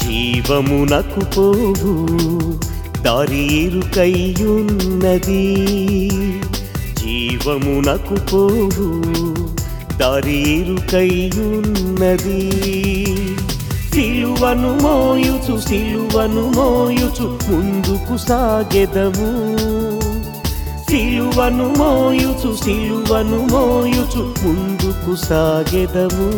జీవమునకు పోవు దారి ఇరుకయ్యున్నది జీవమునకు పోవు దారి ఇరుకయ్యున్నది సిలువను మోయుచు సిలువను మోయుచు ముందుకు సాగెదము సిలువను మోయుచు సిలువను మోయుచు ముందుకు సాగెదము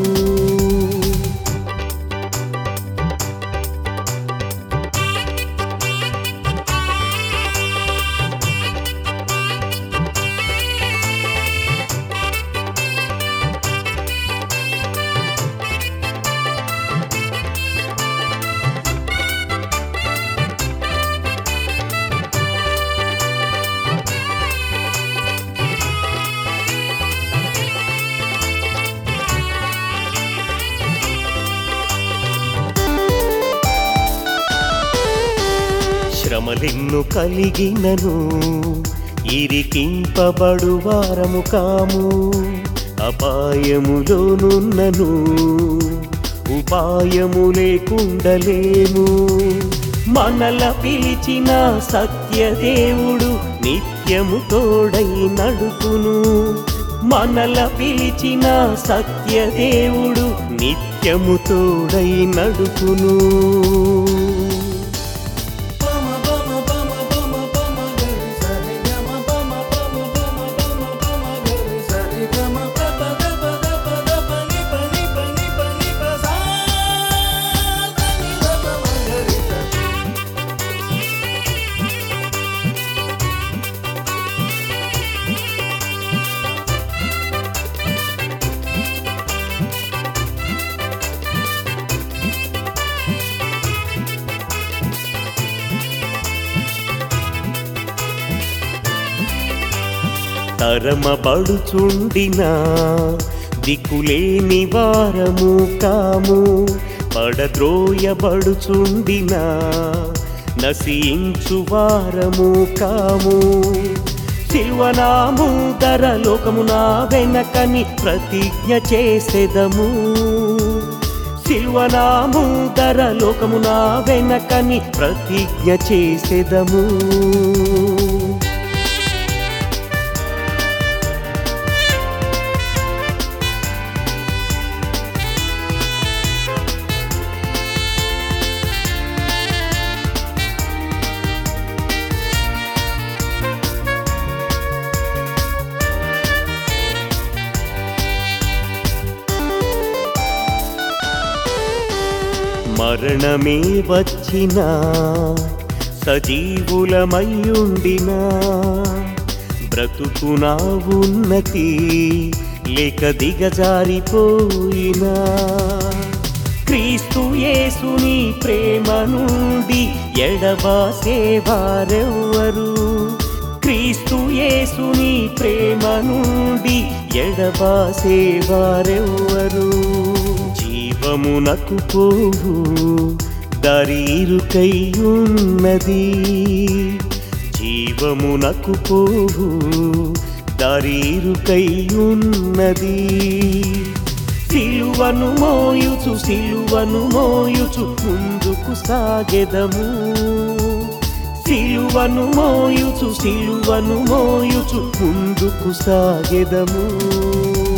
శ్రమలెన్ను కలిగినను ఇరికింపబడు వారము కాము అపాయములోనున్నను ఉపాయము లేకుండలేము మనల పిలిచిన సత్యదేవుడు నిత్యము తోడై నడుపును మనల పిలిచిన సత్యదేవుడు నిత్యము తోడై నడుపును తరమబడుచుండిన దిక్కులేని వారము కాము పడద్రోయబడుచుండిన నశించు వారము కాము శిల్వనాము ధర లోకమున వెనకని ప్రతిజ్ఞ చేసెదము శిల్వనాము ధర లోకమున వెనకని ప్రతిజ్ఞ చేసెదము మరణమే వచ్చినా సజీవులమయ్యుండినా బ్రతుకునా ఉన్నతి లేక దిగజారిపోయినా క్రీస్తు యేసుని ప్రేమ నుండి ఎడబాసేవారెవ్వరు క్రీస్తు యేసుని ప్రేమ నుండి ఎడబాసేవారెవ్వరు జీవమునకు పోవు దారి ఇరుకయ్యున్నది జీవమునకు పోవు దారి ఇరుకయ్యున్నది సిలువను మోయుచు సిలువను మోయుచు ముందుకు సాగెదము సిలువను మోయుచు సిలువను మోయుచు ముందుకు సాగెదము